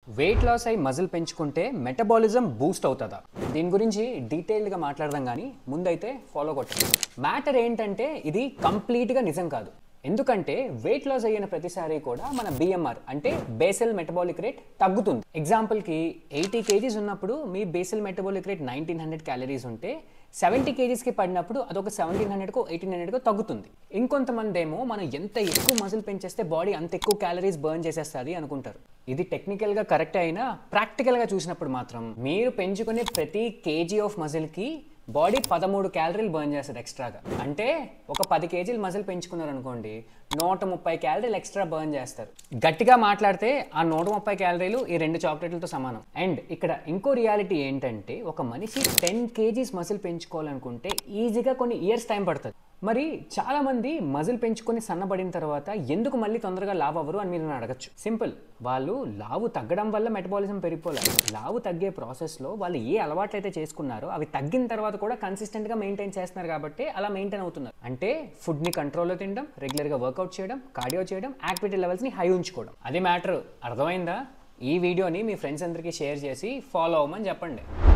wait loss అయి muscle పెంచుకుంటే metabolism boost అవుతుందా దీని గురించి డీటెయిల్డ్గా మాట్లాడదాం కానీ ముందైతే ఫాలో కొట్టండి మ్యాటర్ ఏంటంటే ఇది కంప్లీట్గా నిజం కాదు ఎందుకంటే వెయిట్ లాస్ అయిన ప్రతిసారి కూడా మన బిఎంఆర్ అంటే బేసల్ మెటబాలిక్ రేట్ తగ్గుతుంది ఎగ్జాంపుల్కి ఎయిటీ కేజీస్ ఉన్నప్పుడు మీ basal metabolic rate nineteen hundred calories ఉంటే సెవెంటీ కేజీస్కి పడినప్పుడు అదొక సెవెంటీన్ హండ్రెడ్కో ఎయిటీన్ హండ్రెడ్కో తగ్గుతుంది ఇంకొంతమంది ఏమో మనం ఎంత ఎక్కువ మజిల్ పెంచేస్తే బాడీ అంత ఎక్కువ క్యాలరీస్ బర్న్ చేసేస్తుంది అనుకుంటారు ఇది టెక్నికల్గా కరెక్ట్ అయినా ప్రాక్టికల్గా చూసినప్పుడు మాత్రం మీరు పెంచుకునే ప్రతి కేజీ ఆఫ్ మజిల్కి బాడీ పదమూడు క్యాలరీలు బర్న్ చేస్తుంది ఎక్స్ట్రాగా అంటే ఒక పది కేజీలు మజిల్ పెంచుకున్నారు అనుకోండి నూట ముప్పై క్యాలరీలు ఎక్స్ట్రా బర్న్ చేస్తారు గట్టిగా మాట్లాడితే ఆ నూట ముప్పై క్యాలరీలు ఈ రెండు చాక్లెట్లతో సమానం అండ్ ఇక్కడ ఇంకో రియాలిటీ ఏంటంటే ఒక మనిషి టెన్ కేజీస్ మజిల్ పెంచుకోవాలనుకుంటే ఈజీగా కొన్ని ఇయర్స్ టైం పడుతుంది మరి చాలా మంది మజిల్ పెంచుకొని సన్నబడిన తర్వాత ఎందుకు మళ్ళీ తొందరగా లావ్ అవ్వరు అని మీరు నన్ను అడగచ్చు సింపుల్ వాళ్ళు లావు తగ్గడం వల్ల మెటబాలిజం పెరిగిపోలేదు లావు తగ్గే ప్రాసెస్లో వాళ్ళు ఏ అలవాట్లు అయితే చేసుకున్నారో అవి తగ్గిన తర్వాత కూడా కన్సిస్టెంట్గా మెయింటైన్ చేస్తున్నారు కాబట్టి అలా మెయింటైన్ అవుతున్నారు అంటే ఫుడ్ని కంట్రోల్లో తినడం రెగ్యులర్గా వర్కౌట్ చేయడం కార్డియో చేయడం యాక్టివిటీ లెవెల్స్ని హై ఉంచుకోవడం అది మ్యాటర్ అర్థమైందా ఈ వీడియోని మీ ఫ్రెండ్స్ అందరికీ షేర్ చేసి ఫాలో అవ్వమని చెప్పండి